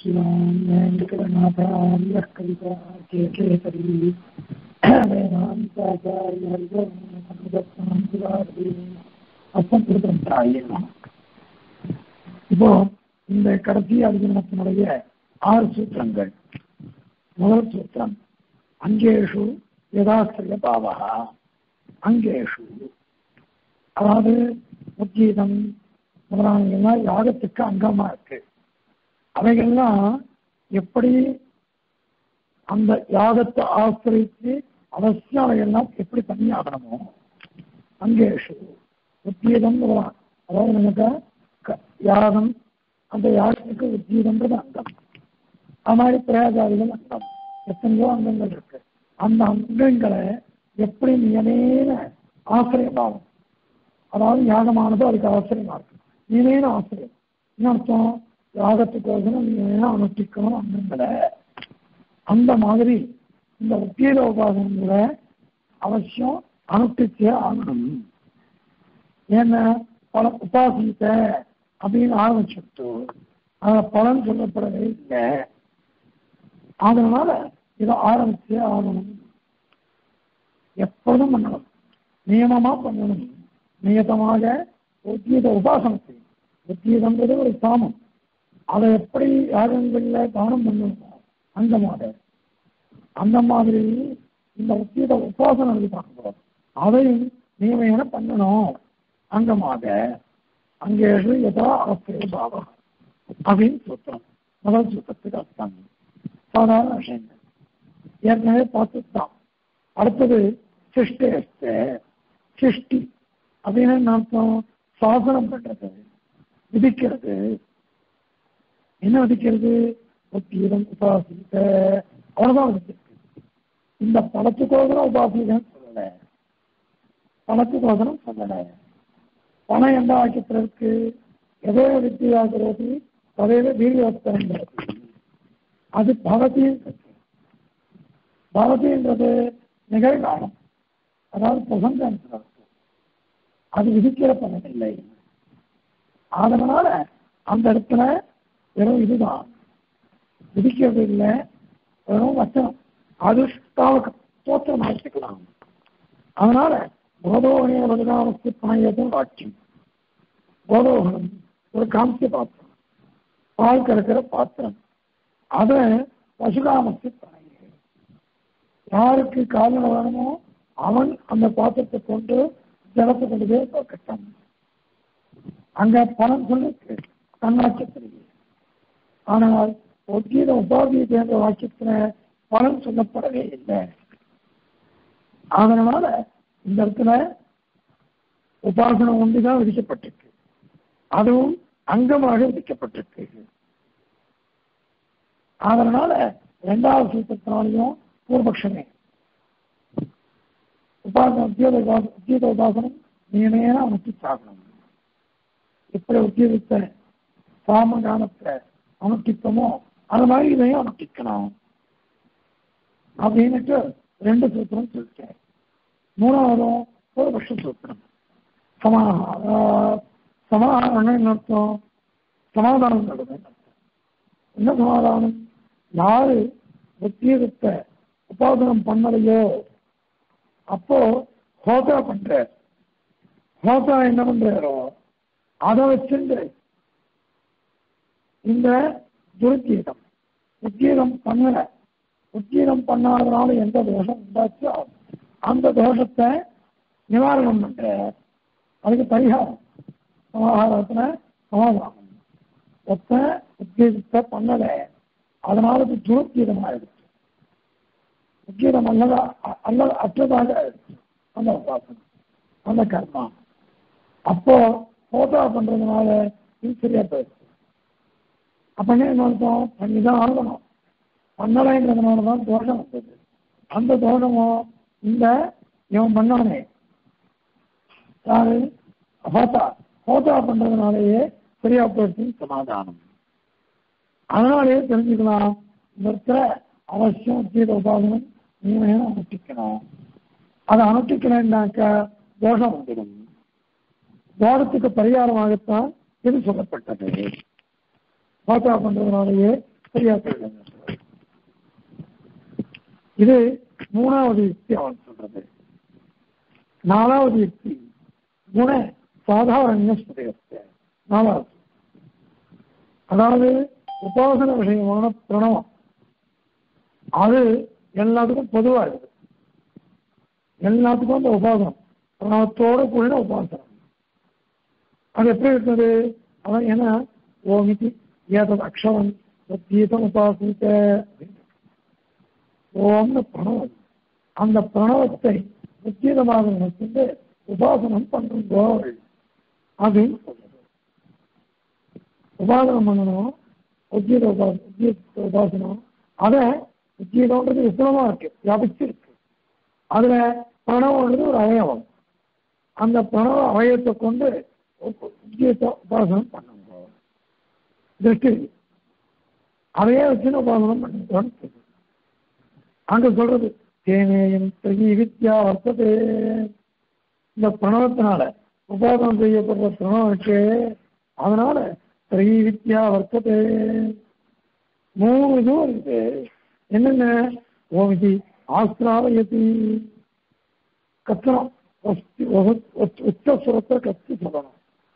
श्रीराम वेङ्कटनाथार्यः कविता केकेसरी வேதாந்தாச்சாரியர்கள் இப்போ இந்த கடைசி அர்ஜுனத்தினுடைய ஆறு சூத்திரங்கள் முதல் சூத்திரம் அங்கேஷு யதாஸ்திரிய பாவகா அங்கேஷு அதாவது உத்கீதம் முதலானவங்கள்லாம் யாகத்துக்கு அங்கமா இருக்கு அவைகள்லாம் எப்படி அந்த யாகத்தை ஆசிரித்து அவசியம் அவைகள்லாம் எப்படி பண்ணியாகணுமோ அங்கேஷு உத்கீதம் முதலாம் அதாவது நமக்கு க- யாகம் அந்த யாகத்துக்கு உத்கீதம்ன்றது அங்கம் அது மாதிரி பிரயாசாதிகள் அங்கம் எத்தனையோ அங்கங்கள் இருக்கு அந்த அங்கங்களை எப்படி நியமேன ஆசிரியமாகும் அதாவது யாகமானது அதுக்கு ஆசிரியமா இருக்கு நியமேன ஆசிரியம் என்ன அர்த்தம் யாகத்துக்கோசரம் நியமேன அனுஷ்டிக்கணும் அங்கங்களை அந்த மாதிரி இந்த உத்தீர உபாசனங்களை அவசியம் அனுஷ்டிச்சே ஆகணும் ஏன்னா பல உபாசித்த அப்படின்னு ஆரம்பிச்சுட்டு அதுல பலன் சொல்லப்படவே இல்லை அதனால இதை ஆரம்பிச்சே ஆகணும் எப்பொழுதும் பண்ணணும் நியமமா பண்ணணும் நியதமாக உத்தியத உபாசனத்தை உத்தியதன்றது ஒரு சாமம் அதை எப்படி யாகங்கள்ல தானம் பண்ணணுமோ அந்த மாதிரி அந்த மாதிரி இந்த உத்தியத உபாசனை இருக்கு பார்க்கிறோம் அதையும் நியமன பண்ணணும் அங்கமாக அங்கே யதா ஆசிரிய பாவம் அப்படின்னு சூத்திரம் முதல் சூத்திரத்துக்கு அர்த்தம் சாதாரண விஷயங்கள் ஏற்கனவே பார்த்துதான் அடுத்தது சிஷ்டேஸ்த சிஷ்டி அப்படின்னு என்ன அர்த்தம் சாசனம் பண்றது விதிக்கிறது என்ன விதிக்கிறது உத்தீரம் உபாசித்த அவ்வளவுதான் விதிக்கிறது இந்த பணத்துக்கோசரம் உபாசிக்கன்னு சொல்லல பணத்துக்கோசரம் சொல்லல பணம் எந்த வாக்கியத்தில் இருக்கு எதோ வித்தியாகிறது ததைவ வீரியவஸ்தரம் அது பவதியும் இருக்கு பவதின்றது நிகழ்காலம் அதாவது பிரசங்க அது விதிக்கிற பலன் இல்லை அதனால அந்த இடத்துல வெறும் இதுதான் விதிக்கிறது இல்லை வெறும் வச்சனம் அது ஸ்தாவக தோற்றம் ஆக்கிக்கலாம் அதனால கோதோகனே வலுதானத்து பணையதும் வாக்கியம் கோதோகனம் ஒரு காமிக்க பாத்திரம் பால் கறக்கிற பாத்திரம் அதை பசுகாமத்து பணைய யாருக்கு காலில் வேணுமோ அவன் அந்த பாத்திரத்தை கொண்டு ஜலத்தை கொண்டு போய் கட்டம் அங்க பணம் சொல்லிருக்கு தன்னாட்சத்திலேயே ஆனால் ஒத்தீத உபாதியை சேர்ந்த வாக்கியத்துல பலன் சொல்லப்படவே இல்லை அதனால இந்த இடத்துல உபாசனம் ஒன்றுதான் விதிக்கப்பட்டிருக்கு அதுவும் அங்கமாக விதிக்கப்பட்டிருக்கு அதனால இரண்டாவது சூத்திரத்தினாலையும் பூர்வபக்ஷமே உபாசனம் உத்தியோக உபாசனம் உத்தியோக உபாசனம் நியமேன அனுப்பி சாகணும் எப்படி உத்தியோகத்தை சாமகானத்தை அனுஷ்டிப்போமோ அது மாதிரி இதையும் அனுஷ்டிக்கணும் அப்படின்னுட்டு ரெண்டு சூத்திரம் சொல்லிட்டேன் மூணாவதும் ஒரு பட்ச சூத்திரம் சமாஹா சமாதானம் என்ன அர்த்தம் சமாதானம் நடந்தது என்ன சமாதானம் யாரு உத்தியோகத்தை உபாசனம் பண்ணலையோ அப்போ ஹோதா பண்ற ஹோதா என்ன பண்றாரோ அதை வச்சுட்டு இந்த துருக்கீதம் உத்கீதம் பண்ணல உத்கீதம் பண்ணாதனால எந்த தோஷம் உண்டாச்சோ அந்த தோஷத்தை நிவாரணம் பண்ற அதுக்கு பரிகாரம் சமாதானத்துல சமாதானம் ஒத்த உத்கீதத்தை பண்ணல அதனால அது துருக்கீதம் ஆயிடுச்சு உத்கீதம் அல்லதா அல்ல அற்றதாக ஆயிடுச்சு அந்த உபாசனம் அந்த கர்மா அப்போ போட்டோ பண்றதுனால இது சரியா போயிடுச்சு அப்ப என்ன அர்த்தம் பண்ணிதான் ஆகணும் பண்ணலைன்றதுனால தான் தோஷம் வந்தது அந்த தோஷமும் இந்த இவன் பண்ணவனே யாரு ஹோட்டா ஹோட்டா பண்றதுனாலேயே சரியா போயிடுச்சுன்னு சமாதானம் அதனாலேயே தெரிஞ்சுக்கலாம் இந்த இடத்துல அவசியம் உத்தீத உபாசனம் நீமையான அனுஷ்டிக்கணும் அதை அனுஷ்டிக்கணும்னாக்கா தோஷம் வந்துடும் தோஷத்துக்கு பரிகாரமாகத்தான் இது சொல்லப்பட்டது பாத்தா பண்றதுனாலேயே சரியா சொல்லுங்க இது மூணாவது யுக்தி அவன் சொல்றது நாலாவது யுக்தி குண சாதாரண ஸ்மிருதியத்தை நாலாவது அதாவது உபாசன விஷயமான பிரணவம் அது எல்லாத்துக்கும் பொதுவா இருக்குது எல்லாத்துக்கும் அந்த உபாசனம் பிரணவத்தோட கூடின உபாசனம் அது எப்படி இருக்குது அவன் ஏன்னா ஓமிதி ஏதத் அக்ஷரம் கீதம் உபாசித்த ஓம்னு பிரணவம் அந்த பிரணவத்தை உத்தீதமாக நினைச்சிட்டு உபாசனம் பண்ணுங்கோ அப்படின்னு சொல்றது உபாசனம் பண்ணணும் உத்தியத உபாசனம் உத்தியத உபாசனம் அதை உத்தியதம்ன்றது விபுலமா இருக்கு வியாபிச்சிருக்கு அதுல பிரணவம்ன்றது ஒரு அவயவம் அந்த பிரணவ அவயத்தை கொண்டு உத்தியத உபாசனம் பண்ணுங்க திருஷ்டி அதையே வச்சு உபாசனம் பண்ணுங்கன்னு சொல்றது அங்க சொல்றது தேனேயும் தகி வித்யா வர்த்ததே இந்த பிரணவத்தினால உபாசனம் செய்யப்படுற பிரணவம் இருக்கு அதனால திரை வித்யா வர்த்ததே மூணு இதுவும் இருக்கு என்னென்ன ஓமிதி ஆஸ்திராவயதி கத்தனம் உச்ச சுரத்தை கத்தி சொல்லணும்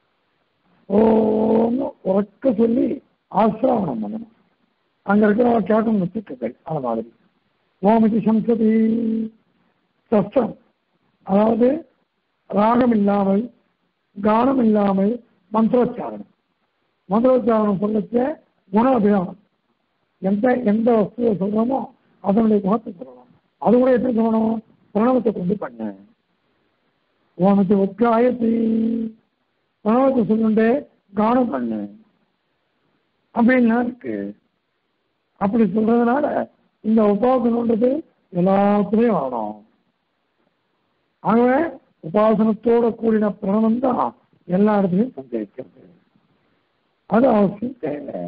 ஓன்னு உறக்க சொல்லி ஆசிராவணம் பண்ணணும் அங்க இருக்கிறவங்க கேட்கணும் வச்சுக்கள் அது மாதிரி ஓமிதி சம்சதி சஸ்திரம் அதாவது ராகம் இல்லாமல் கானம் இல்லாமல் மந்திரோச்சாரணம் மந்திரோச்சாரணம் சொல்லச்ச குண அபிராமம் எந்த எந்த வஸ்துவை சொல்றோமோ அதனுடைய குணத்தை சொல்லணும் அது கூட எப்படி சொல்லணும் பிரணவத்தை கொண்டு பண்ண உனக்கு உத்காயத்தி பிரணவத்தை சொல்லுண்டு கானம் பண்ணு அப்படின்லாம் இருக்கு அப்படி சொல்றதுனால இந்த உபாசனன்றது எல்லாத்துலயும் வரணும் ஆகவே உபாசனத்தோட கூடின பிரணவம் தான் எல்லா இடத்துலையும் சஞ்சரிக்கிறது அது அவசியம் தேவை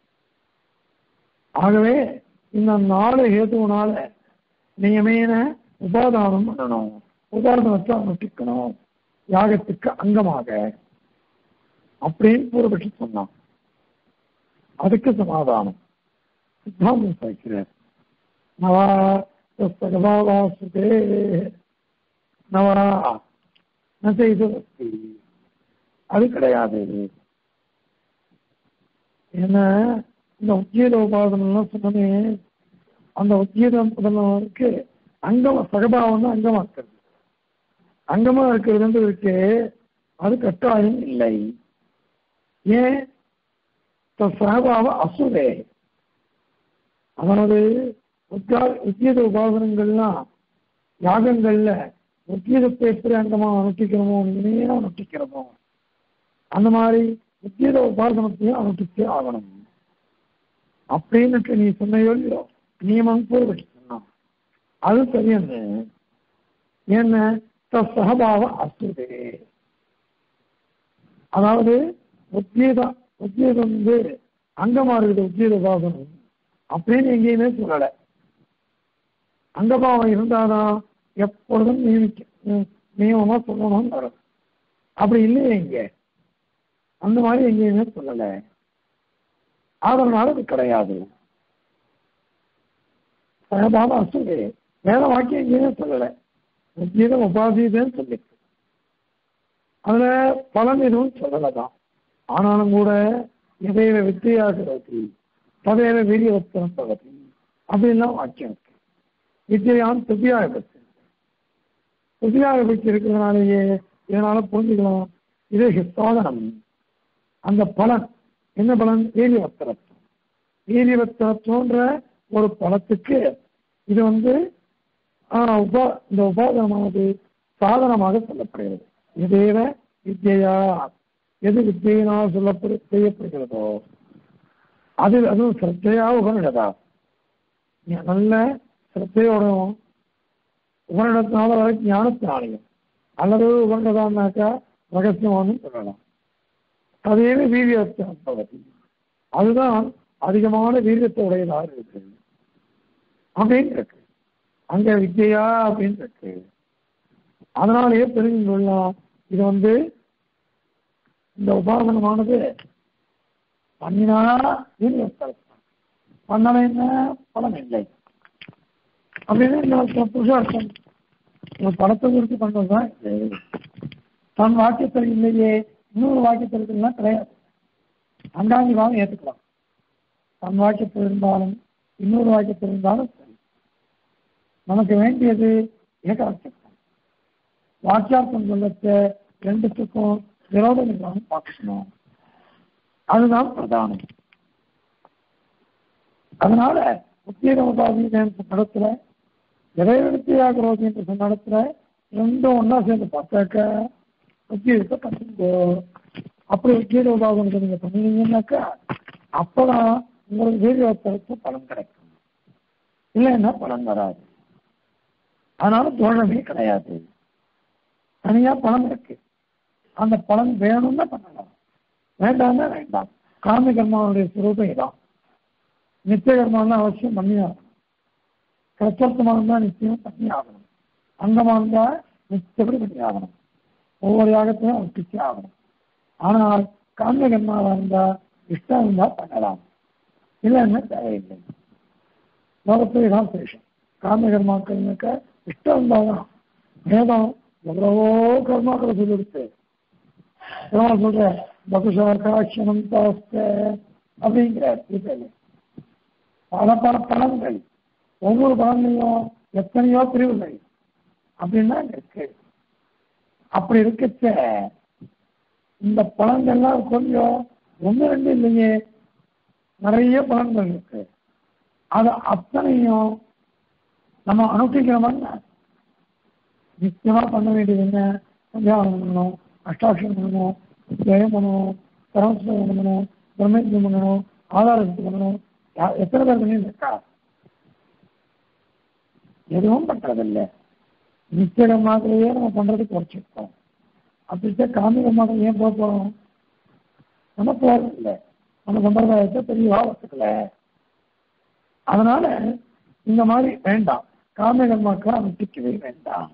ஆகவே இந்த நாலு ஹேதுனால நியமேன உபாதானம் பண்ணணும் உபாதானத்தை அனுஷ்டிக்கணும் யாகத்துக்கு அங்கமாக அப்படின்னு பூர்வபட்சி சொன்னான் அதுக்கு சமாதானம் சித்தாந்தம் சாய்க்கிறார் நவா சகதாவாசுதே நவரா ந செய்து அது கிடையாது ஏன்னா இந்த உத்தியோக உபாதனம்லாம் சொன்னமே அந்த உத்தியோகம் முதல்வருக்கு அங்கமா சகபாவம் தான் அங்கமா இருக்கிறது அங்கமா இருக்கிறது இருக்கு அது கட்டாயம் இல்லை ஏன் சகபாவ அசுரே அதாவது உத்தியா உத்தியோக உபாசனங்கள்லாம் யாகங்கள்ல உத்தியோகத்தை எப்படி அங்கமா அனுஷ்டிக்கிறோமோ இனிமையா அனுஷ்டிக்கிறோமோ அந்த மாதிரி உத்தியோக உபாசனத்தையும் அனுஷ்டிச்சே ஆகணும் அப்படின்னு நீ சொன்னையோ இல்லையோ நியமம் பூர்வபட்சி சொன்னான் அது சரியான என்ன சகபாவ அசுதே அதாவது உத்கீதம் உத்கீதம் வந்து அங்கமா இருக்குது உத்கீத உபாசனம் அப்படின்னு எங்கேயுமே சொல்லலை அங்கபாவம் இருந்தாதான் எப்பொழுதும் நியமிக்க நியமமா சொல்லணும்னு வரும் அப்படி இல்லையே இங்க அந்த மாதிரி எங்கேயுமே சொல்லலை அதனால அது கிடையாது சகபாவ அசுதே வேற வாக்கியம் எங்கேயுமே சொல்லலை உத்கீதம் உபாசீதன்னு சொல்லிருக்கு அதுல பலன் எதுவும் சொல்லலைதான் ஆனாலும் கூட எதையில வித்தியாசத்தி ததையில வீரியவத்தனம் பகதி அப்படின்லாம் வாக்கியம் இருக்கு வித்தியான் துதியாக பற்றி துதியாக பற்றி இருக்கிறதுனாலேயே இதனால புரிஞ்சுக்கலாம் இது சாதனம் அந்த பலன் என்ன பலன் வீரியவத்தனத்துவம் வீரியவத்தனத்துவன்ற ஒரு பலத்துக்கு இது வந்து உபா இந்த உபாதனமானது சாதனமாக சொல்லப்படுகிறது இதேவ வித்யா எது வித்தியினால் சொல்லப்படு செய்யப்படுகிறதோ அது அதுவும் சிரத்தையா உபனிடதா நல்ல சிரத்தையோடும் உபனிடத்தினால வர ஞானத்தினாலையும் அல்லது உபனிடதான்னாக்கா ரகசியமானு சொல்லலாம் அதே வீரியத்தினம் பகுதி அதுதான் அதிகமான வீரியத்தை உடையதாக இருக்கு அப்படின்னு இருக்கு அங்க வித்யா அப்படின்னு இருக்கு அதனாலேயே தெரிஞ்சு கொள்ளலாம் இது வந்து இந்த உபாசனமானது பண்ணினா பண்ணலைன்னா பலன் இல்லை அப்படின்னு இன்னொரு புருஷார்த்தம் ஒரு படத்தை குறித்து பண்றதுதான் இது தன் வாக்கியத்தில் இல்லையே இன்னொரு வாக்கியத்தில் இருக்கலாம் கிடையாது அங்காங்கி வாங்க ஏற்றுக்கலாம் தன் வாக்கியத்தில் இருந்தாலும் இன்னொரு வாக்கியத்தில் இருந்தாலும் சரி நமக்கு வேண்டியது ஏகார்த்தம் வாக்கியார்த்தம் சொல்லத்த ரெண்டுத்துக்கும் விரோதம் இல்லாமல் பார்க்கணும் அதுதான் பிரதானம் அதனால உத்தியோகபாதி நடத்துல இறைவனத்தையாக ரோதி என்று சொன்ன இடத்துல ரெண்டும் ஒன்னா சேர்ந்து பார்த்தாக்க உத்தியோகத்தை பண்ணுங்கோ அப்படி உத்தியோக உபாதனத்தை நீங்க பண்ணினீங்கன்னாக்கா அப்பதான் உங்களுக்கு வீரியத்தருக்கு பலன் கிடைக்கும் இல்லைன்னா பலன் வராது அதனால தோழமே கிடையாது தனியா பலன் இருக்கு அந்த பலன் வேணும்னா பண்ணலாம் வேண்டாம்னா வேண்டாம் காமி கர்மாவுடைய சுரூபம் இதான் நித்திய கர்மானா அவசியம் பண்ணி ஆகணும் கச்சர்த்தமாக இருந்தால் நிச்சயம் பண்ணி ஆகணும் அங்கமாக இருந்தால் நிச்சயப்படி பண்ணி ஆகணும் ஒவ்வொரு யாகத்தையும் அனுப்பிச்சு ஆகணும் ஆனால் காமிய கர்மாவாக இருந்தால் இஷ்டம் இருந்தால் பண்ணலாம் இல்லைன்னா தேவையில்லை லோகத்தில் தான் சேஷம் காமிய கர்மாக்கள்னாக்க இஷ்டம் இருந்தால் தான் வேதம் எவ்வளவோ கர்மாக்களை சொல்லிடுச்சு பெருமாள் சொல்ற பகுஷாக்காட்சணம் தாஸ்த அப்படிங்கிறார் கீதையில பல பல பலன்கள் ஒவ்வொரு பலன்லையும் எத்தனையோ பிரிவுகள் அப்படின்னா இருக்கு அப்படி இருக்கச்ச இந்த பலன்கள்லாம் கொஞ்சம் ஒன்று ரெண்டு இல்லையே நிறைய பலன்கள் இருக்கு அது அத்தனையும் நம்ம அனுஷ்டிக்கிறோம்னா நிச்சயமா பண்ண வேண்டியது என்ன சந்தியாவனம் பண்ணணும் அஷ்டாட்சரம் பண்ணணும் ஜெயம் பண்ணணும் பரமஸ்வரம் பண்ணணும் பிரம்மேந்திரம் பண்ணணும் ஆதாரத்து பண்ணணும் யா- எத்தனை பேர் பண்ணி இருக்கா எதுவும் பண்றதில்லை நிச்சயமாகவே நம்ம பண்றது குறைச்சிருக்கோம் அப்படிச்சா காமிகமாக ஏன் போக போறோம் நம்ம போறதில்லை நம்ம சம்பிரதாயத்தை தெளிவா வச்சுக்கல அதனால இந்த மாதிரி வேண்டாம் காமிகமாக்களை அமைச்சிக்கவே வேண்டாம்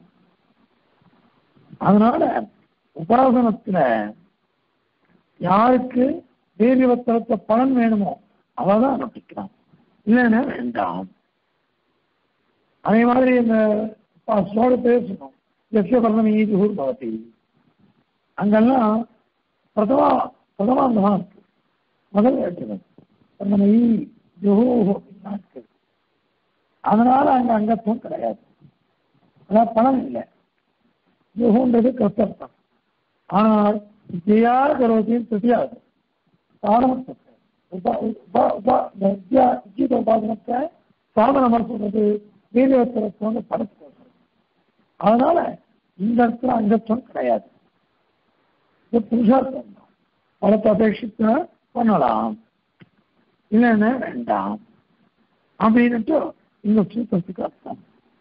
அதனால உபாசனத்துல யாருக்கு வீரியவத்தலத்த பலன் வேணுமோ அவ தான் அனுப்பிக்கலாம் இல்லைன்னா வேண்டாம் அதே மாதிரி இந்த ப- ஸ்லோகத்தையே சொன்னோம் எஸ்ய பரணம் ஈஜுகூர் பவதி அங்கெல்லாம் பிரதமா பிரதமாந்தமா இருக்கு முதல் வேற்றுமை பரணம் ஈ ஜுஹூ அப்படின்லாம் இருக்கு அதனால அங்க அங்கத்துவம் கிடையாது அதான் பலன் இல்லை யுகன்றது கர்த்தர்த்தம் ஆனால் வித்யா கரோதியும் தெரியாது சாதனத்துக்கு உப உப உப இந்த வித்யா விஜீத உபாசனத்தை சாதனமாக சொல்றது வீரியத்திற்கு வந்து படத்து சொல்றது அதனால இந்த இடத்துல அங்கத்துவம் கிடையாது இது புருஷார்த்தம் தான் பலத்தை அபேட்சித்தா பண்ணலாம் இல்லைன்னா வேண்டாம் அப்படின்னுட்டு இந்த சூத்திரத்துக்கு அர்த்தம்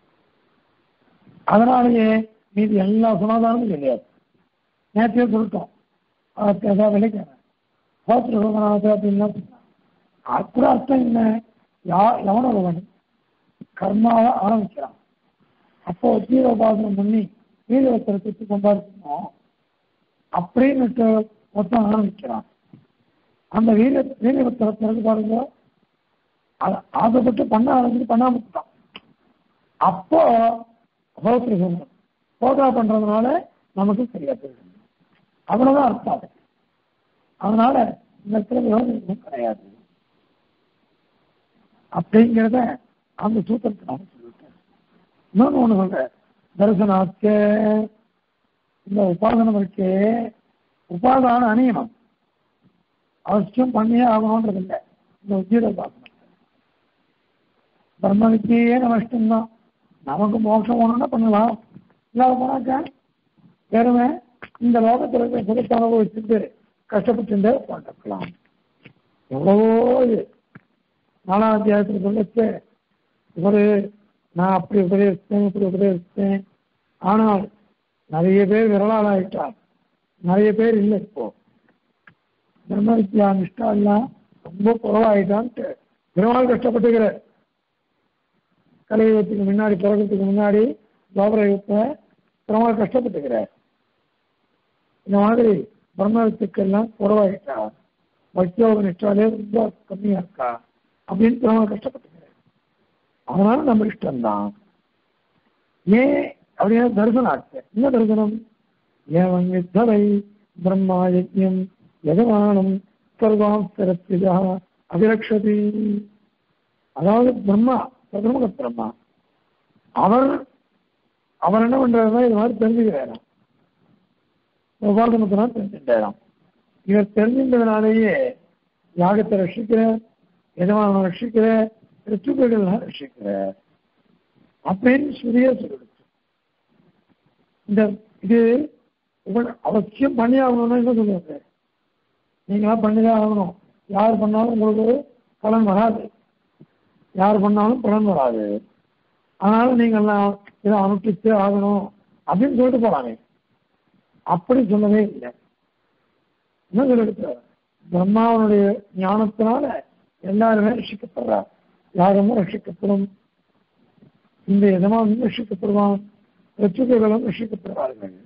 அதனாலேயே மீதி எல்லா சமாதானமும் கிடையாது நேற்றையே சொல்லிட்டோம் அதுக்கு ஏதாவது விளைக்கிறேன் ஹோட்டல் ரூபநாத அப்படின்லாம் சொன்னாங்க. அப்புறம் அர்த்தம் என்ன யா எவன ஒருவன் கர்மாவை ஆரம்பிக்கிறான் அப்போ ஜீரோபாசனம் பண்ணி வீரவத்திரத்துக்கு சம்பாதிக்கணும் அப்படின்னுட்டு மொத்தம் ஆரம்பிக்கிறான் அந்த வீர வீரவத்திரத்திற்கு பாருங்க அ- ஆசைப்பட்டு பண்ண ஆரம்பிச்சு பண்ணாம விட்டுட்டான் அப்போ ஹோட்டல் சொல்லணும் போதா பண்றதுனால நமக்கு சரியா போயிடும் அவ்வளவுதான் அர்த்தம் அது. அதனால இந்த இடத்துல விரோதம் எதுவும் கிடையாது அப்படிங்கிறத அந்த சூத்திரத்தை நான் சொல்லிட்டேன் இன்னொன்னு ஒண்ணு சொல்றேன் தரிசனாச்ச இந்த உபாதனம் இருக்கே உபாதான அணியணும் அவசியம் பண்ணியே ஆகணும்ன்றது இல்லை இந்த உத்தியோக உபாசனம் பிரம்ம வித்தியே நம்ம இஷ்டம்தான் நமக்கு மோட்சம் வேணும்னா பண்ணலாம் இல்லாத போனாக்கா வெறுமே இந்த லோகத்தில் இருக்கிற சுகத்தை அனுபவிச்சுட்டு கஷ்டப்பட்டு உட்காந்துருக்கலாம் எவ்வளவோ இது நாலாம் அத்தியாயத்தில் சொல்லிச்சு இவரு நான் அப்படி உபதேசித்தேன் இப்படி உபதேசித்தேன் ஆனால் நிறைய பேர் விரலால் ஆயிட்டார் நிறைய பேர் இல்லை இப்போ பிரம்ம வித்யா நிஷ்டா எல்லாம் ரொம்ப குறவாயிட்டான்ட்டு பெருமாள் கஷ்டப்பட்டுக்கிறார் கலியுகத்துக்கு முன்னாடி பிறகுறதுக்கு முன்னாடி துவாபர யுகத்தை பெருமாள் கஷ்டப்பட்டுக்கிறார் இந்த மாதிரி பிரம்ம வித்துக்கெல்லாம் குறவாயிட்டா பக்தியோக நிஷ்டாலே ரொம்ப கம்மியா இருக்கா அப்படின்னு திரும்ப கஷ்டப்பட்டுக்கிறேன் அதனால நம்ம இஷ்டம்தான் ஏன் அப்படின்னா தரிசனம் ஆச்சு என்ன தரிசனம் ஏவன் வித்தவை பிரம்மா யஜ்யம் யஜமானம் சர்வாம் சிரத்திதா அபிரக்ஷதி அதாவது பிரம்மா சதுர்முக பிரம்மா அவர் அவர் என்ன பண்றாருன்னா இது மாதிரி தெரிஞ்சுக்கிறாராம் உபாசனத்தினா தெரிஞ்சுட்டாராம் இவர் தெரிஞ்சின்றதுனாலேயே யாகத்தை ரட்சிக்கிற எஜமான ரட்சிக்கிற ரித்துக்கள்லாம் ரட்சிக்கிற அப்படின்னு சுரிய சொல்லிடுச்சு இந்த இது உங்கள் அவசியம் பண்ணி ஆகணும்னா என்ன சொல்லுவாங்க நீங்களாம் பண்ணிதான் ஆகணும் யார் பண்ணாலும் உங்களுக்கு பலன் வராது யார் பண்ணாலும் பலன் வராது அதனால நீங்கள்லாம் இதை அனுப்பிச்சு ஆகணும் அப்படின்னு சொல்லிட்டு போறாங்க அப்படி சொல்லவே இல்லை என்ன சொல்லிட்டு பிரம்மாவனுடைய ஞானத்தினால எல்லாருமே ரட்சிக்கப்படுறார் யாருமே ரட்சிக்கப்படும் இந்த எதமான் ரட்சிக்கப்படுவான் ரட்சிக்கர்களும் ரட்சிக்கப்படுவார்கள்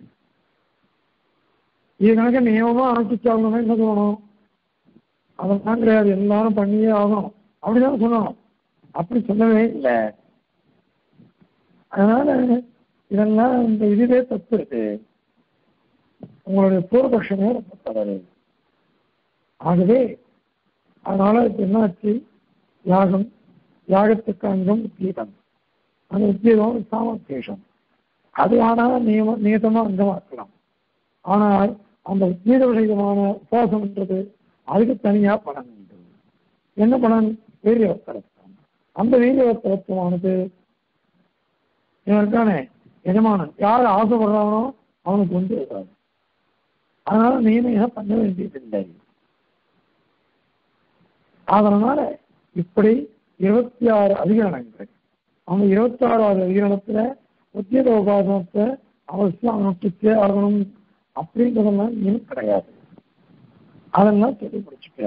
இது கணக்கு நியமமா அனுப்பிச்சாகணும்னா என்ன சொல்லணும் அதெல்லாம் கிடையாது எல்லாரும் பண்ணியே ஆகணும் அப்படிதான் சொல்லணும் அப்படி சொல்லவே இல்லை அதனால இதெல்லாம் இந்த இதுவே தப்பு இருக்கு உங்களுடைய பூர்வபட்சமே ரொம்ப தவறு ஆகவே அதனால இப்ப என்னாச்சு யாகம் யாகத்துக்கு அங்கம் உத்கீதம் அந்த உத்கீதம் சாமர்த்தேஷம் அது ஆனால் நியம நியதமா அங்கமாக்கலாம் ஆனால் அந்த உத்கீத விஷயமான உபாசம்ன்றது அதுக்கு தனியா பலன் உண்டு என்ன பலன் வீரியவத்தரத்துவம் அந்த வீரியவத்தரத்துவமானது இவருக்கானே எஜமானன் யார் ஆசைப்படுறானோ அவனுக்கு வந்து இருக்காது அதனால நியமனம் பண்ண வேண்டியதில்லை அதனால இப்படி இருபத்தி ஆறு அதிகரணங்கள் அந்த இருபத்தி ஆறாவது அதிகரணத்துல உத்தியத உபாசனத்தை அவசியம் அனுப்பிச்சே ஆகணும் அப்படிங்கிறதெல்லாம் இன்னும் கிடையாது அதெல்லாம் சொல்லி முடிச்சுக்க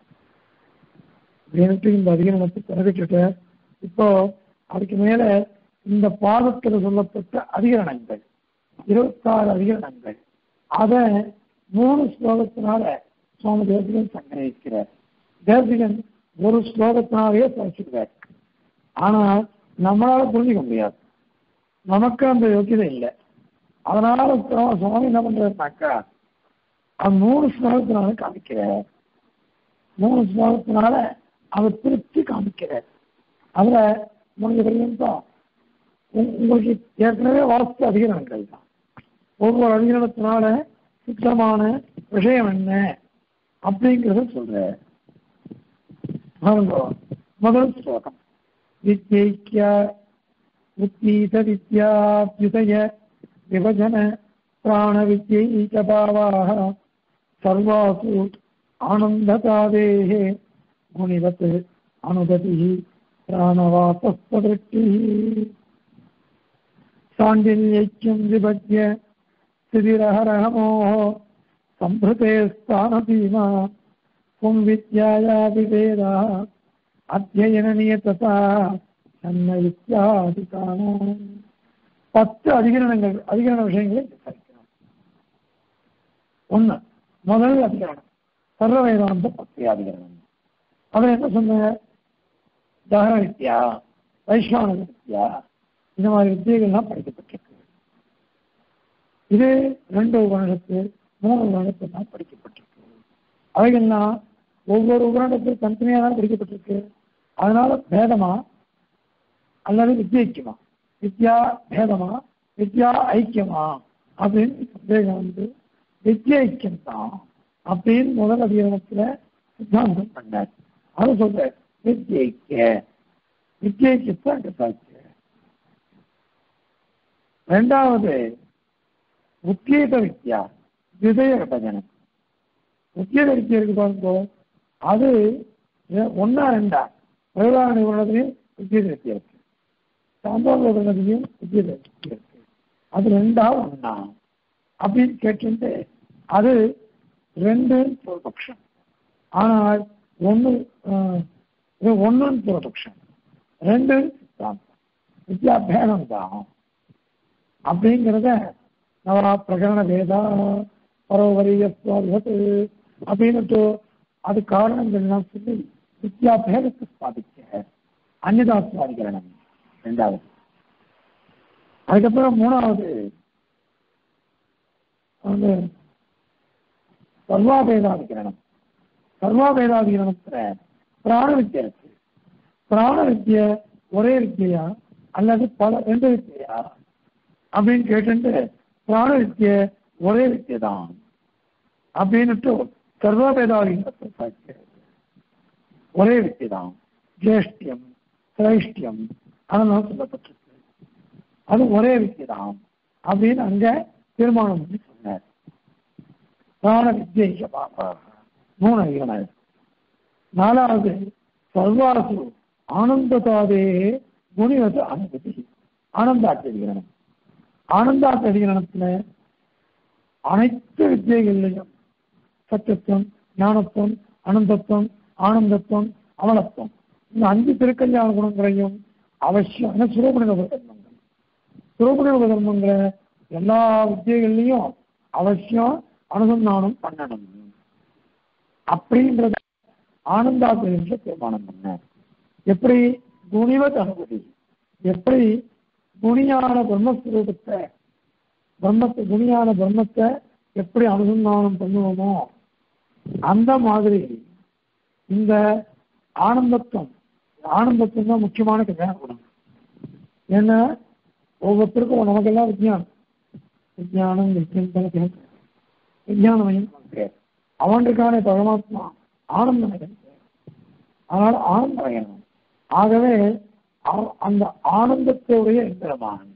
எனக்கு இந்த அதிகரணத்தை தெரிவிச்சுட்ட இப்போ அதுக்கு மேல இந்த பாதத்தில் சொல்லப்பட்ட அதிகரணங்கள் இருபத்தாறு அதிகரணங்கள் அதை மூணு ஸ்லோகத்தினால சுவாமி தேசிகன் சங்கரிக்கிறார் தேசிகன் ஒரு ஸ்லோகத்தினாலேயே படிச்சுக்கிறார் ஆனால் நம்மளால புரிஞ்சுக்க முடியாது நமக்கு அந்த யோக்கியதை இல்லை அதனால சுவாமி என்ன பண்றாருனாக்கா அந்த மூணு ஸ்லோகத்தினால காமிக்கிறார் மூணு ஸ்லோகத்தினால அவர் திருப்தி காமிக்கிறார் அதுல முடிஞ்ச பர்யந்தம் உங்களுக்கு ஏற்கனவே வாஸ்து அதிகரணங்கள் தான் ஒவ்வொரு அதிகரணத்தினால சுத்தமான விஷயம் என்ன அப்படிங்கிறத சொல்ற முதல் ஸ்லோகம் வித்யைக்கிய உத்தீத வித்யாபியுதய விபஜன பிராண வித்யைக பாவாக சர்வாசு ஆனந்ததாதேः குணிவத் அனுததிः प्राणवातस्वदृष्टिः साण्डिल्यैक्यं विभज्य स्थितिरहरहमोः सम्भृते स्थानसीमा पुं विद्याया विभेदः அத்தியனநியத்தா தன்னை இத்தியாதிகானம் பத்து அதிகரணங்கள் அதிகரண விஷயங்களை விசாரிக்கிறோம் ஒண்ணு முதல் அதிகரணம் சர்வ வேதாந்த பத்து அதிகரணம் அதில் என்ன சொன்ன தகர வித்யா வைஷ்ணவ வித்யா இந்த மாதிரி வித்தியைகள்லாம் படிக்கப்பட்டிருக்கு இது ரெண்டு உபநிடத்து மூணு உபநிடத்து தான் படிக்கப்பட்டிருக்கு அவைகள்லாம் ஒவ்வொரு உபநிடத்தில் தனித்தனியாக தான் படிக்கப்பட்டிருக்கு அதனால பேதமா அல்லது வித்யைக்கியமா வித்யா பேதமா வித்யா ஐக்கியமா அப்படின்னு சந்தேகம் வந்து வித்யா ஐக்கியம் தான் அப்படின்னு முதல் அதிகாரத்துல சித்தாந்தம் பண்ணார் அது சொல்ற வித்யைக்கிய வித்யைக்கியத்தை அங்க சாட்சி ரெண்டாவது உத்கீத வித்யா விதய விபஜனம் உத்கீத வித்யா இருக்கு பாருங்க அது ஒன்னா ரெண்டா பிரதான நிபுணத்திலையும் உத்கீத வித்யா இருக்கு சாம்பார் நிபுணத்திலையும் உத்கீத வித்யா இருக்கு அது ரெண்டா ஒன்னா அப்படின்னு கேட்டு அது ரெண்டு பூர்வபக்ஷம் ஆனால் ஒன்று இது ஒன்றுன்னு பூர்வபக்ஷம் ரெண்டு சித்தாந்தம் வித்யா பேதம் தான் அப்படிங்கிறத நவரா பிரகரண வேதா பரோவரிய சுவாதிபத்து அப்படின்னுட்டு அது காரணங்கள்லாம் சொல்லி வித்யாபேதத்தை ஸ்தாபிக்க அந்நிதாஸ்வாதிகரணம் ரெண்டாவது அதுக்கப்புறம் மூணாவது வந்து சர்வாபேதாதிகரணம் சர்வாபேதாதிகரணத்துல பிராண வித்யா இருக்கு பிராண வித்ய ஒரே வித்தியா அல்லது பல ரெண்டு வித்தியா அப்படின்னு கேட்டு பிராண வித்ய ஒரே வித்தியை தான் அப்படின்னுட்டு சர்வபேதாதிகரணத்தை சாட்சியம் ஒரே வித்தியை தான் ஜேஷ்டியம் சிரேஷ்டியம் அதெல்லாம் சொல்லப்பட்டிருக்கு அது ஒரே வித்தியை தான் அப்படின்னு அங்க தீர்மானம் பண்ணி சொன்னார் பிராண வித்யை பாபா மூணு அதிகரணம் நாலாவது சர்வாசு ஆனந்ததாதே முனிவது அனுமதி ஆனந்தாச்சரிகரணம் ஆனந்தாச்சரிகரணத்துல அனைத்து வித்தியைகள்லையும் சத்தியத்துவம் ஞானத்துவம் அனந்தத்துவம் ஆனந்தத்துவம் அவலத்துவம் இந்த அஞ்சு திருக்கல்யாண குணங்களையும் அவசியம் ஏன்னா சுரகுண தர்மங்கள் சுரகுண தர்மங்களை எல்லா வித்தியைகள்லையும் அவசியம் அனுசந்தானம் பண்ணணும் அப்படின்றத ஆனந்தாத்திர தீர்மானம் பண்ண எப்படி குணிவத் அனுமதி எப்படி குணியான பிரம்மஸ்வரூபத்தை பிரம்மத்தை குணியான பிரம்மத்தை எப்படி அனுசந்தானம் பண்ணுவோமோ அந்த மாதிரி இந்த ஆனந்தத்துவம் ஆனந்தத்துவம் தான் முக்கியமான கல்யாண குணம் ஏன்னா ஒவ்வொருத்தருக்கும் நமக்கெல்லாம் விஜயானம் விஜயானம் விஜயம் விஜயானமயம் அவனுக்கான பரமாத்மா ஆனந்தமயம் அதனால ஆனந்தமயம் ஆகவே அந்த ஆனந்தத்துடைய எந்திரமான்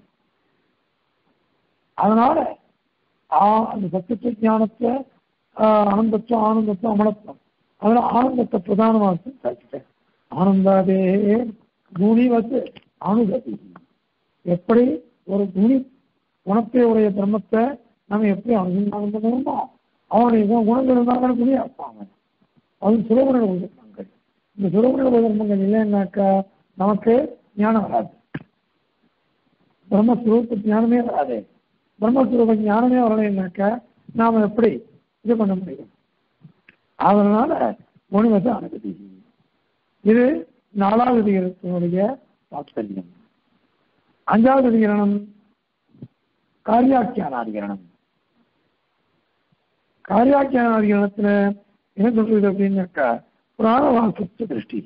அதனால அந்த சத்திய ஞானத்தை ஆனந்தத்துவம் ஆனந்தத்துவம் அமலத்துவம் அதனால ஆனந்தத்தை பிரதானமாக கழிச்சிட்டேன் ஆனந்தாதே குணி வந்து அனுகதி எப்படி ஒரு குணி குணத்தை உடைய பிரம்மத்தை நம்ம எப்படி அனுசந்தானம் பண்ணுவோமோ அவனுடைய குணங்கள் இருந்தாங்க குணியா இருப்பாங்க அது சுரகுண உதர்மங்கள் இந்த சுரகுண உதர்மங்கள் இல்லைன்னாக்கா நமக்கு ஞானம் வராது பிரம்மஸ்வரூப ஞானமே வராது பிரம்மஸ்வரூப ஞானமே வரலைன்னாக்கா நாம எப்படி இது பண்ண முடியும் அதனால முனிவத்தை அனுமதி இது நாலாவது அதிகாரத்தினுடைய தாத்பரியம் அஞ்சாவது அதிகரணம் காரியாக்கியானாதிகரணம் காரியாக்கியானாதிகரணத்துல என்ன சொல்றது அப்படின்னாக்கா பிராணவாசத்து திருஷ்டி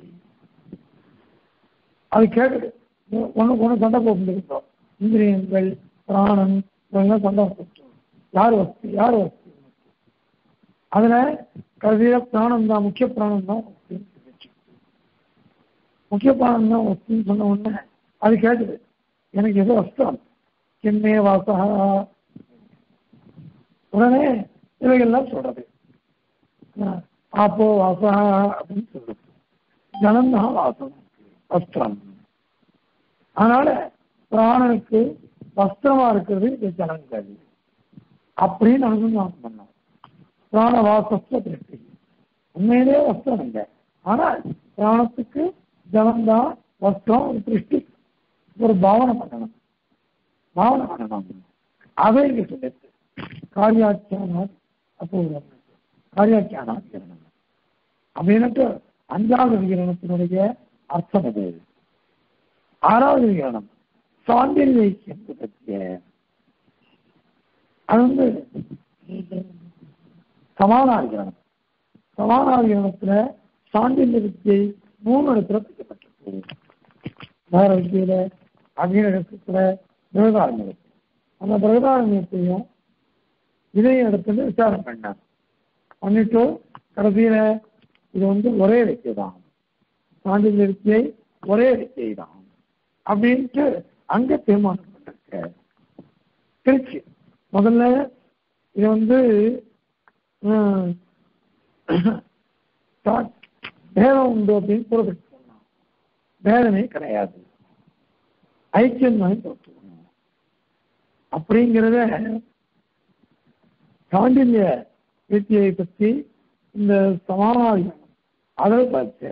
அது கேட்குது ஒன்று ஒன்று சண்டை போட்டுருக்கோம் இந்திரியங்கள் பிராணன் இதெல்லாம் சண்டை போட்டு யார் வஸ்து யார் வஸ்து அதுல கடைசியில பிராணம் தான் முக்கிய பிராணம் தான் முக்கிய பிராணம் தான் வஸ்துன்னு சொன்ன உடனே அது கேட்குது எனக்கு எது வஸ்திரம் கிண்ணே வாசா உடனே இவைகள்லாம் சொல்றது ஆப்போ வாசா அப்படின்னு சொல்றது ஜனம் தான் வாசம் வஸ்திரம் அதனால பிராணனுக்கு வஸ்திரமா இருக்கிறது இந்த ஜனங்கள் அப்படின்னு அனுசந்தானம் பண்ணோம் பிராண வாசஸ்த திருஷ்டி உண்மையிலே வஸ்திரம் இல்லை ஆனால் பிராணத்துக்கு ஜனம்தான் வஸ்திரம் ஒரு திருஷ்டி ஒரு பாவனை பண்ணணும் பாவனை பண்ணணும் அதை இங்க சொல்லிட்டு காரியாக்கியானா அபூர்வம் காரியாக்கியானா கிரணம் அப்படின்னுட்டு அஞ்சாவது விகிரணத்தினுடைய அர்த்தம் அது ஆறாவது விகிரணம் சாந்திரியை பற்றிய அது வந்து சமானாதிகரணம் சமானாதிகரணத்துல சாண்டில்ய வித்தியை மூணு இடத்துல பிடிக்கப்பட்டிருக்கு வேற வித்தியில அக்னிடத்துல பிரகதாரண்யத்தில் அந்த பிரகதாரண்யத்தையும் இதையும் இடத்துல விசாரம் பண்ணார் பண்ணிட்டு கடைசியில இது வந்து ஒரே வித்தியை தான் சாண்டில்ய வித்தியை ஒரே வித்தியை தான் அப்படின்ட்டு அங்க தீர்மானம் பண்ணிருக்க திருச்சி முதல்ல இது வந்து பேதம் உண்டு அப்படின்னு கூறப்பட்டு சொன்னான் பேதமே கிடையாது ஐக்கியம் தான் தோற்றுக்கணும் அப்படிங்கிறத சாண்டில்ய வித்தியை பற்றி இந்த சமானாதிகம் அதை பார்த்த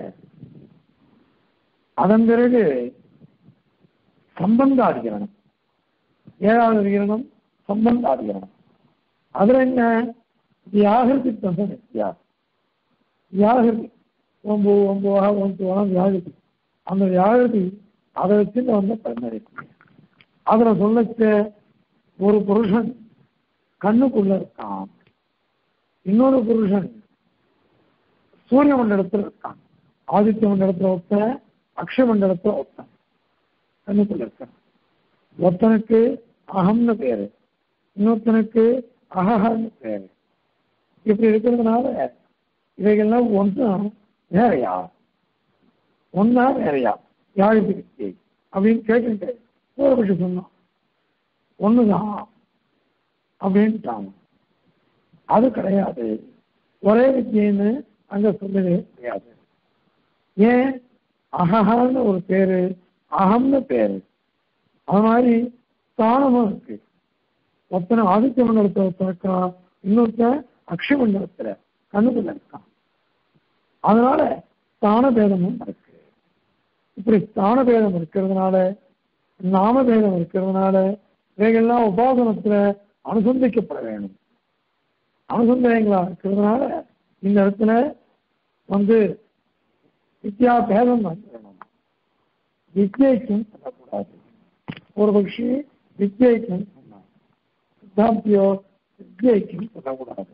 அதன் பிறகு சம்பந்தாதிகரணம் ஏழாவது அதிகரணம் சம்பந்தாதிகரணம் அதுல என்ன வியாகிருதி பிரசனத்தியா வியாகிருதி ஒம்பு ஒம்புவாக ஒம்புவாக வியாழதி அந்த வியாழதி அதை வச்சு வந்து பரிமாறிருக்கு அதுல சொல்லச்ச ஒரு புருஷன் கண்ணுக்குள்ள இருக்கான் இன்னொரு புருஷன் சூரிய மண்டலத்தில் இருக்கான் ஆதித்ய மண்டலத்தில் ஒருத்தன் அக்ஷய மண்டலத்தில் ஒருத்தன் கண்ணுக்குள்ள இருக்கான் ஒருத்தனுக்கு அகம்னு பேரு இன்னொருத்தனுக்கு அகஹன்னு பேரு இப்படி இருக்கிறதுனால இவைகள்லாம் ஒன்றும் வேறையா ஒன்னா வேறையா யாருக்கு வித்தியை அப்படின்னு கேட்டுட்டு பூர்வபட்சி சொன்னான் ஒண்ணுதான் அப்படின்ட்டாங்க அது கிடையாது ஒரே வித்தியன்னு அங்க சொல்லவே கிடையாது ஏன் அகஹான்னு ஒரு பேரு அகம்னு பேரு அது மாதிரி ஸ்தானமும் இருக்கு ஒருத்தனை ஆதித்ய மண்டலத்தில் ஒருத்தன் இருக்கான் இன்னொருத்தன் அக்ஷய மண்டலத்துல கண்ணுக்குள்ள இருக்கான் அதனால ஸ்தான பேதமும் இருக்கு இப்படி ஸ்தான பேதம் இருக்கிறதுனால நாம பேதம் இருக்கிறதுனால இவைகள்லாம் உபாசனத்துல அனுசந்திக்கப்பட வேணும் அனுசந்தயங்களா இருக்கிறதுனால இந்த இடத்துல வந்து வித்யா பேதம் வந்துடணும் வித்யைக்கும் சொல்லக்கூடாது ஒரு பட்சி வித்யைக்கும் சொன்னான் சித்தாந்தியோ வித்யைக்கும் சொல்லக்கூடாது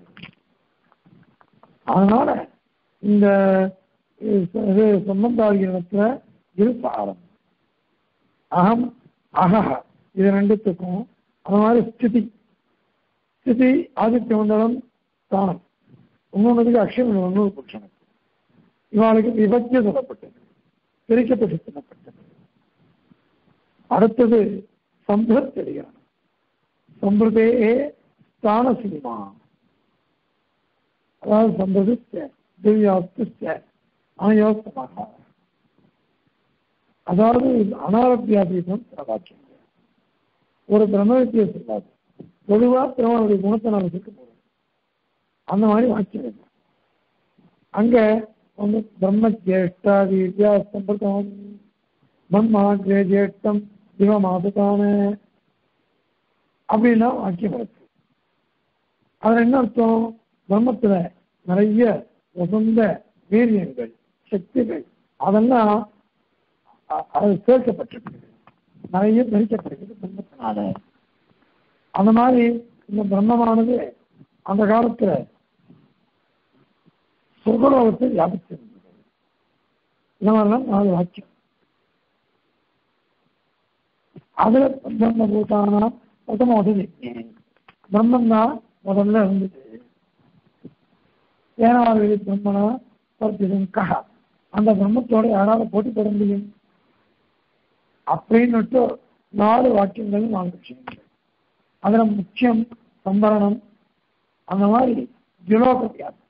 அதனால இந்த இது சம்பந்தாகிரணத்துல இருப்பாரம் அகம் அகஹ இது ரெண்டுத்துக்கும் அது மாதிரி ஸ்திதி ஸ்திதி ஆதித்ய மண்டலம் ஸ்தானம் இன்னொன்றுக்கு அக்ஷய மண்டலம் இன்னொரு புருஷனுக்கு இவாளுக்கு விபத்திய சொல்லப்பட்டது பிரிக்கப்பட்டு சொல்லப்பட்டது அடுத்தது சம்பிரத் தெரிகிறான் சம்பிரதே ஸ்தான சினிமா அதாவது சம்பிரதிச்ச திவ்யாஸ்திச்ச அனயோஸ்தமாக அதாவது அனாரத்தியாதீதம் வாக்கியம் ஒரு பிரம்மவித்தியை சொல்லாது பொதுவா பிரம்மனுடைய குணத்தை நாம் வச்சுக்க போறோம் அந்த மாதிரி வாக்கியம் இருக்கு அங்க வந்து பிரம்ம ஜேஷ்டாதி வித்யாசம்பிரதம் பிரம்மா ஜேஷ்டம் சிவமாதுதான அப்படின்னா வாக்கியம் இருக்கு அதுல என்ன அர்த்தம் பிரம்மத்துல நிறைய உசந்த வீரியங்கள் சக்திகள் அதெல்லாம் அ- அது சேர்க்கப்பட்டிருக்கு நிறைய தரிக்கப்படுகிறது பிரம்மத்தினால அந்த மாதிரி இந்த பிரம்மமானது அந்த காலத்துல சுகலோகத்தை வியாபிச்சிருந்தது இந்த மாதிரிலாம் நாலு வாக்கியம் அதுல பிரம்ம பூதானா பிரதம உதவி பிரம்மன் தான் முதல்ல இருந்தது ஏனாவது பிரம்மனா பரிச்சதம் கஹ அந்த பிரம்மத்தோட யாராவது போட்டி போட முடியும் அப்படின்னுட்டு நாலு வாக்கியங்கள் நாலு விஷயங்கள் அதுல முக்கியம் சம்பரணம் அந்த மாதிரி ஜுலோக வியாப்தி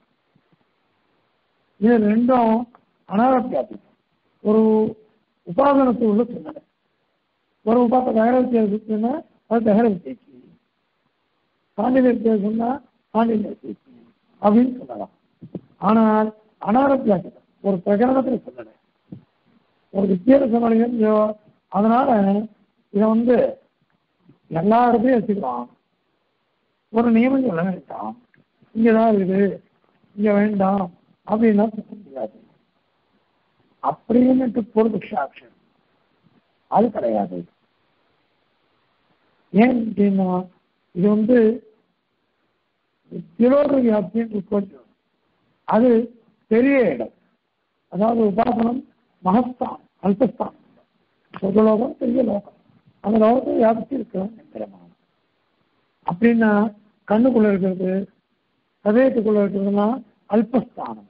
இது ரெண்டும் அனார வியாப்தி ஒரு உபாசனத்து உள்ள சொன்னது ஒரு உபாச தகர வித்தியாசம் சொன்னா அது தகர வித்தியாசி பாண்டிய வித்தியாசம் சொன்னா பாண்டிய வித்தியாசி அப்படின்னு சொல்லலாம் ஆனால் அனாரத்தியாக ஒரு பிரகடனத்தில் சொல்லல ஒரு வித்தியாசம் இல்லையோ அதனால இதை வந்து எல்லா இடத்தையும் வச்சுக்கலாம் ஒரு நியமம் சொல்ல வேண்டாம் இங்கதான் இருக்குது இங்க வேண்டாம் அப்படின்னா சொல்ல முடியாது அப்படின்னுட்டு பூர்வபக்ஷாட்சம் அது கிடையாது ஏன் அப்படின்னா இது வந்து திலோக வியாப்தின்னு கொஞ்சம் அது பெரிய இடம் அதாவது உபாசனம் மகஸ்தான் அல்பஸ்தான் சொர்க்கலோகம் பெரிய லோகம் அந்த லோகத்தை வியாபிச்சு இருக்கிறோம் எந்திரமான அப்படின்னா கண்ணுக்குள்ள இருக்கிறது ஹதயத்துக்குள்ள இருக்கிறதுனா அல்பஸ்தானம்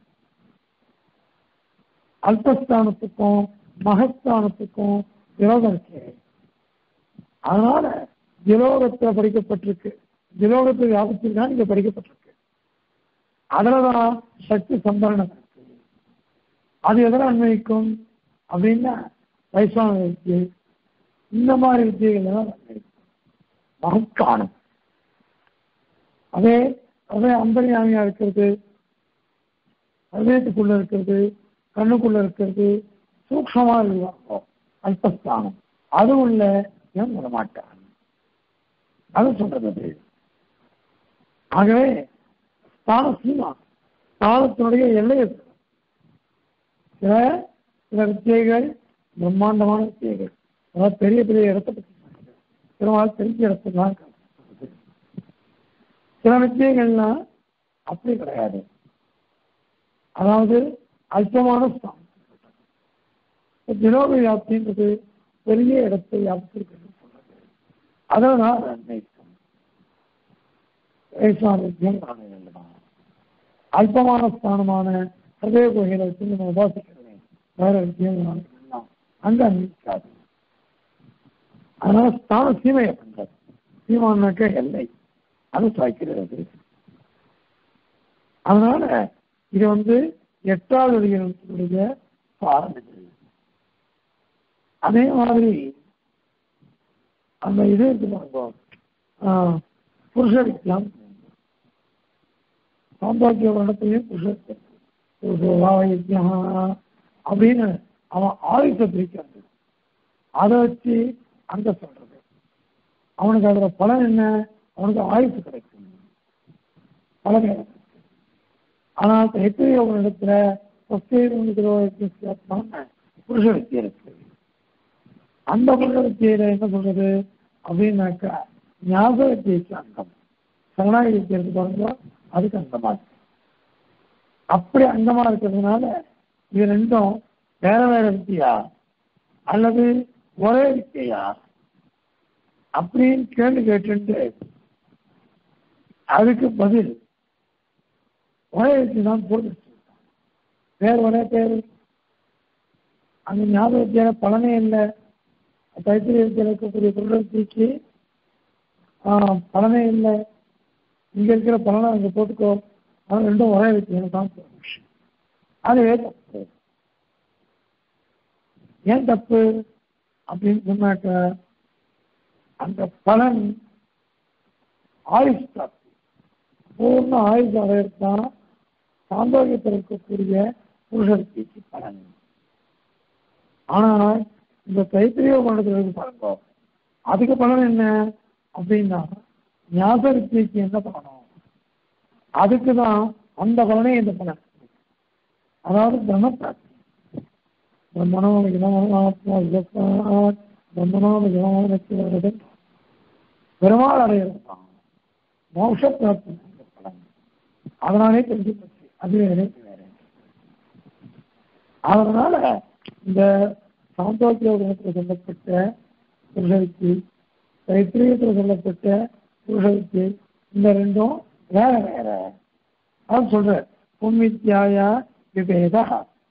அல்பஸ்தானத்துக்கும் மகஸ்தானத்துக்கும் விரோதம் இருக்கு அதனால திலோகத்துல படிக்கப்பட்டிருக்கு திலோகத்தை வியாபிச்சிருக்கா இங்க படிக்கப்பட்டிருக்கு அதுலதான் சக்தி சம்பரணம் இருக்கு அது எதில் அன்வயிக்கும் அப்படின்னா வைஸ்வான வித்தியை இந்த மாதிரி வித்தியைகள் தான் அன்வயிக்கும் மகத்கானம் அதே அதே அந்தரியாமியா இருக்கிறது ஹதயத்துக்குள்ள இருக்கிறது கண்ணுக்குள்ள இருக்கிறது சூக்ஷமா இருக்கிறாங்க அல்பஸ்தானம் அது உள்ள ஏன் விடமாட்டான் அது சொல்றது அது ஆகவே ஸ்தான சீமா ஸ்தானத்தினுடைய எல்லை இருக்கு சில சில வித்தியைகள் பிரம்மாண்டமான வித்தியைகள் அதாவது பெரிய பெரிய இடத்தை பற்றி சொல்றது. பெருமாள் தெரிஞ்ச இடத்துலாம் சொல்றது. சில வித்தியைகள்லாம் அப்படி கிடையாது அதாவது அல்பமான ஸ்தானம் தினோக வியாப்தின்றது பெரிய இடத்தை வியாபித்திருக்கிறது சொல்றது அதனால் அன்னைக்கும் வைஷ்ணவத்தியம் காணலாம் அல்பமான ஸ்தானமான ஹதய கோயிலை வச்சு நம்ம உபாசிக்கிறேன் வேற விஷயம் அங்க அன்னைக்காது அதனால ஸ்தான சீமையை பண்றது சீமானாக்க எல்லை அது சாய்க்கிறது அதனால இது வந்து எட்டாவது அதிகாரத்தினுடைய சாரம் இது அதே மாதிரி அந்த இது இருக்கு பாருங்க ஆஹ், புருஷ வித்யாம் சாம்பாக்கிய வருடத்திலையும் புருஷ அப்படின்னு அவன் ஆயுச பிரிக்கிறது அதை வச்சு அங்க சொல்றது அவனுக்கு அதோட பலன் என்ன அவனுக்கு ஆயுசு கிடைக்கும் பலன் கிடைக்கும் ஆனால் எத்தனையோ ஒரு இடத்துல புருஷ வித்தியை இருக்கு அந்த புருஷ வித்தியில என்ன சொல்றது அப்படின்னாக்கா ஞாபக வித்தியைக்கு அங்கம் சரணாகி வித்தியை இருக்கு பாருங்க அதுக்கு அங்கமா இருக்கு அப்படி அங்கமா இருக்கிறதுனால இது ரெண்டும் வேற வேற வித்தியா அல்லது ஒரே வித்தியா அப்படின்னு கேள்வி கேட்டு அதுக்கு பதில் ஒரே வித்தி தான் போட்டு பேர் ஒரே பேர் அந்த ஞாபக வித்தியால பலனே இல்லை தைத்திரிய வித்தியால இருக்கக்கூடிய குருடத்திக்கு பலனே இல்லை இங்க இருக்கிற பலனை அங்க போட்டுக்கோ அது ரெண்டும் ஒரே வித்தியால தான் போட்டு அதுவே தப்பு ஏன் தப்பு அப்படின்னு சொன்னாக்க அந்த பலன் ஆயுஷ் தப்பு பூர்ண ஆயுஷ் அடையத்தான் சாந்தோக்கியத்தில் இருக்கக்கூடிய புருஷத்திக்கு பலன் ஆனால் இந்த தைத்திரிய மண்டலத்தில் பாருங்க அதுக்கு பலன் என்ன அப்படின்னா ஞாபக வித்தியைக்கு என்ன பண்ணணும் அதுக்கு தான் அந்த பலனே இந்த பலன் அதாவது பிரம்ம பிராப்தி பிரம்மணோட இனமாத்மா இலக்காத் பிரம்மணோட இனமானது பெருமாள் அடையிறது தான் மோட்ச பிராப்தி இந்த பலன் அதனாலே தெரிஞ்சு போச்சு அது வேற இது வேற அதனால இந்த சாந்தோக்கிய குணத்தில் சொல்லப்பட்ட புருஷவிக்கு தைத்திரியத்தில் சொல்லப்பட்ட புருஷவிக்கு இந்த ரெண்டும் வேற வேற அது சொல்ற புன்வித்யாயா விபேதா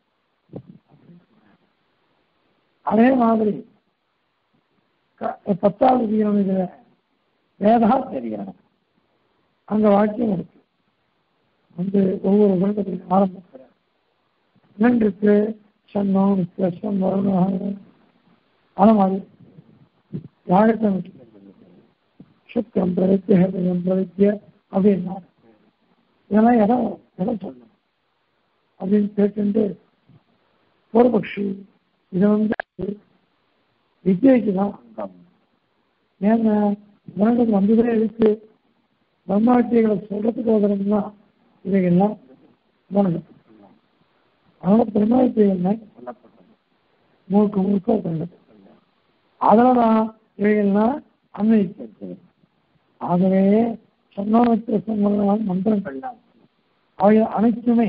அதே மாதிரி க- பத்தாவது தீரம் இதுல வேதா தெரியணும் அங்க வாக்கியம் இருக்கு வந்து ஒவ்வொரு குணத்திலையும் ஆரம்பத்தில் இருக்கு சன்னம் வித்தியாசம் வருணம் அது மாதிரி யாழக்கம் சுத்தம் பிரவித்திய ஹிருதயம் பிரவித்திய அப்படின்னா இதெல்லாம் இடம் இடம் சொல்லணும் அப்படின்னு கேட்டு பூர்வபக்ஷி இதை வந்து வித்யைக்கு தான் அங்கம் ஏன்னா உலகம் வந்ததே இருக்கு பிரம்மாட்டியங்களை சொல்றதுக்கு உதறதுனா இவைகள்லாம் உலகம் அதனால பிரம்மாட்டியங்கள் சொல்லப்பட்டது முழுக்க முழுக்க சொல்லப்பட்டது அதில் தான் இவைகள்லாம் அன்வயிக்கிறது ஆகவே சொன்னோமத்திர சொன்னால் மந்திரங்கள்லாம் அவை அனைத்துமே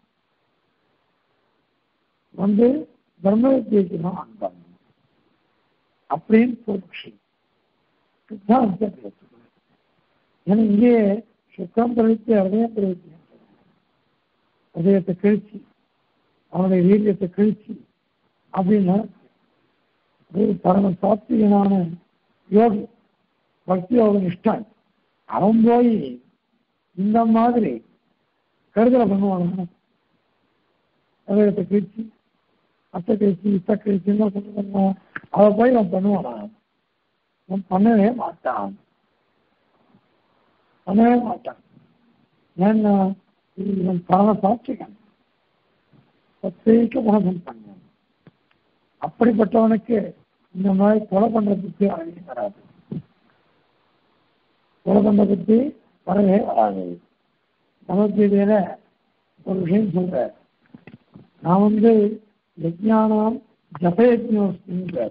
வந்து பிரம்ம வித்தியைக்கு தான் அங்கம் அப்படின்னு பூர்வபக்ஷி இதுதான் வித்தியாசம் வச்சுக்கணும். ஏன்னா இங்கே சுக்கம் பிரவித்தி ஹதயம் பிரவித்தி ஹதயத்தை கிழிச்சு அவனுடைய வீரியத்தை கிழிச்சு அப்படின்னா ஒரு பரம சாத்விகனான யோகி பக்தி யோக நிஷ்டன் அவன் போய் இந்த மாதிரி கருதலை பண்ணுவாங்க ஹதயத்தை கிழிச்சு அத்தை கழிச்சு இத்த கழிச்சுன்னு சொல்லுவாங்க அதை போய் அவன் பண்ணுவானா அவன் பண்ணவே மாட்டான் பண்ணவே மாட்டான் ஏன்னா இவன் பரம சாட்சிகன் சத்திரிக்க மோசம் பண்ணான் அப்படிப்பட்டவனுக்கு இந்த மாதிரி கொலை பண்றதுக்கு அழகே வராது கொலை பண்றதுக்கு வரவே வராது பகவத்கீதையில ஒரு விஷயம் சொல்ற நான் வந்து யஜ்ஞானாம் ஜபயஜ்னோஸ்மிங்கிற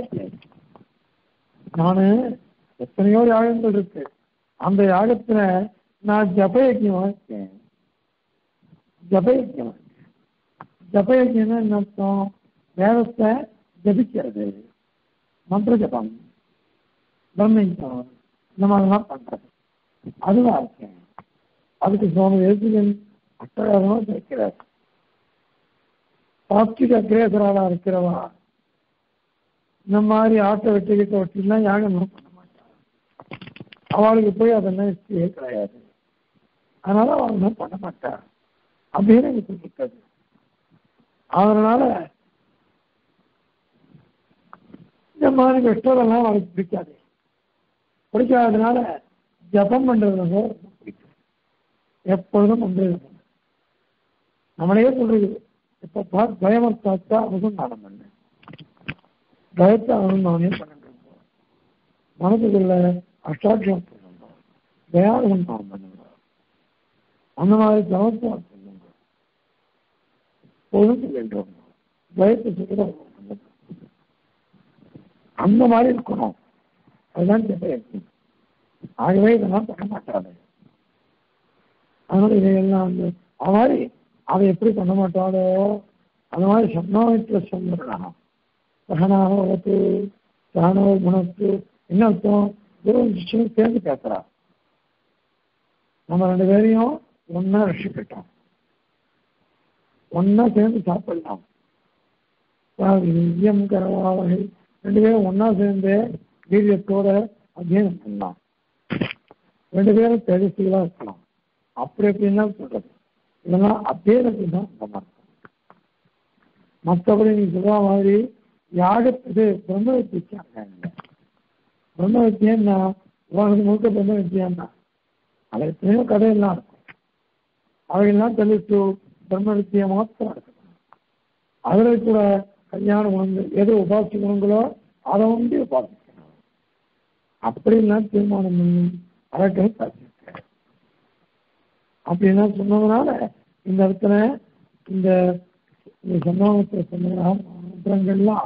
நானு எத்தனையோ யாகங்கள் இருக்கு அந்த யாகத்துல நான் ஜபயஜ்யமா இருக்கேன் ஜபயஜ்யம் ஜபயஜ்யம்னா என்ன அர்த்தம் வேதத்தை ஜபிக்கிறது மந்திர ஜபம் பிரம்மஞ்சம் இந்த மாதிரிலாம் பண்றது அதுதான் இருக்கேன் அதுக்கு சுவாமி தேசிகன் அட்டகாரமா சேர்க்கிறார் சாப்திக அக்ரேசராளா இருக்கிறவா இந்த மாதிரி ஆட்டை வெட்டி கிட்ட வெட்டிலாம் யாகம் பண்ண மாட்டான் அவளுக்கு போய் அதெல்லாம் இஷ்டியே கிடையாது அதனால அவள் ஒன்றும் பண்ண மாட்டா அப்படின்னு எனக்கு சொல்லிட்டது அதனால இந்த மாதிரி வெட்டதெல்லாம் அவளுக்கு பிடிக்காது பிடிக்காததுனால ஜபம் பண்றது ரொம்ப பிடிக்கும் எப்பொழுதும் பண்றது நம்மளே சொல்றது இப்ப பார் பயமர்த்தாத்தா அனுசந்தானம் பண்ணு பயத்தை அனுசந்தானே பண்ணிட்டு இருந்தோம் மனதுக்குள்ள அஷ்டாட்சியம் பண்ணுங்க தயானுசந்தானம் பண்ணுங்க அந்த மாதிரி ஜபத்தை பண்ணுங்க பொழுது வேண்டும் பயத்தை சொல்ல அந்த மாதிரி இருக்கணும் அதுதான் ஜபம் ஆகவே இதெல்லாம் பண்ண மாட்டாது அதனால இதையெல்லாம் வந்து அது மாதிரி அதை எப்படி பண்ண மாட்டாளோ அந்த மாதிரி சப்னாவித்துல சொல்லலாம் சகனாவது சகனோ குணத்து என்ன அர்த்தம் குரு சிஷ்யனும் சேர்ந்து பேசுறா நம்ம ரெண்டு பேரையும் ஒன்னா ரசிக்கட்டும் ஒன்னா சேர்ந்து சாப்பிடலாம் இயம் கரவாவகை ரெண்டு பேரும் ஒன்னா சேர்ந்து வீரியத்தோட அத்தியனம் பண்ணலாம் ரெண்டு பேரும் தேஜஸ்விகளா இருக்கலாம் அப்படி எப்படின்னா சொல்றது இதெல்லாம் அத்தியனத்துக்கு தான் அந்த மாதிரி மற்றபடி நீ சொல்ற மாதிரி யாகத்துக்கு பிரம்ம வித்தியாங்க பிரம்ம வித்தியன்னா உலகத்துக்கு முழுக்க பிரம்ம வித்தியான்னா அது எத்தனையோ கதையெல்லாம் இருக்கும் அவையெல்லாம் தெளித்து பிரம்ம வித்தியை மாத்திரம் இருக்கணும் அதுல கூட கல்யாண குணங்கள் எது உபாசி குணங்களோ அதை வந்து உபாசிக்கணும் அப்படின்லாம் தீர்மானம் பண்ணி அதற்கு சாத்தியிருக்காரு அப்படின்னா சொன்னதுனால இந்த இடத்துல இந்த இந்த சம்பவத்தை சொன்ன மந்திரங்கள்லாம்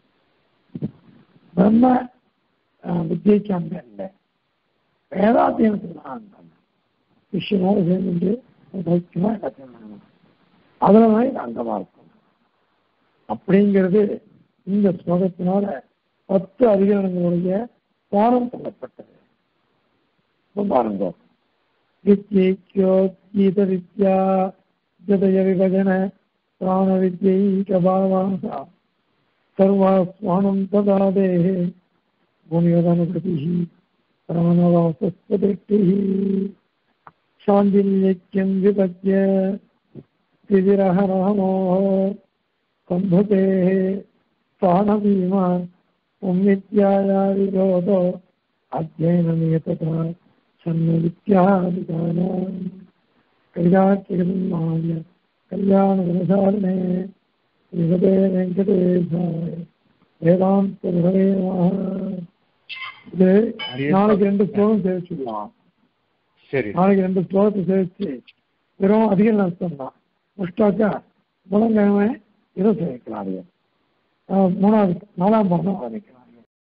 பிரம்ம வித்தியைக்கு அங்க இல்லை வேதாத்தியனத்துக்கு தான் அங்கம் விஷயமோடு சேர்ந்து பைத்தியமா எல்லாத்தையும் பண்ணணும் அதுல தான் இது அங்கமா இருக்கும் அப்படிங்கிறது இந்த ஸ்லோகத்தினால பத்து அதிகாரங்களுடைய பாடம் சொல்லப்பட்டது பாருங்க வித்யைக்கோத்கீத வித்யா ஜதய விபஜன பிராண வித்யைகபாவாசா சர்வாஸ்மானம் ததாதேः भूमिवदनुकृतिः रमणवासस्वदृष्टिः शान्तिल्यक्यं विपद्य तिदिरहरहमोः सम्भतेः स्थानभीमा संविद्याया विरोधो अध्ययननियतता सन्नविद्यादिकानाम् कैराट्यगन्माय कल्याणगुणसारणे श्रीमते வெங்கடேசாய வேதாந்த குரவே இது நாளைக்கு ரெண்டு ஸ்லோகம் சேவிச்சுடலாம் சரி நாளைக்கு ரெண்டு ஸ்லோகத்தை சேவிச்சு வெறும் அதிக நஷ்டம் தான் முடிச்சாக்கா புதன்கிழமை இதை சேவிக்கலாம் அது மூணாவது நாலாம் பாடம் ஆரம்பிக்கலாம்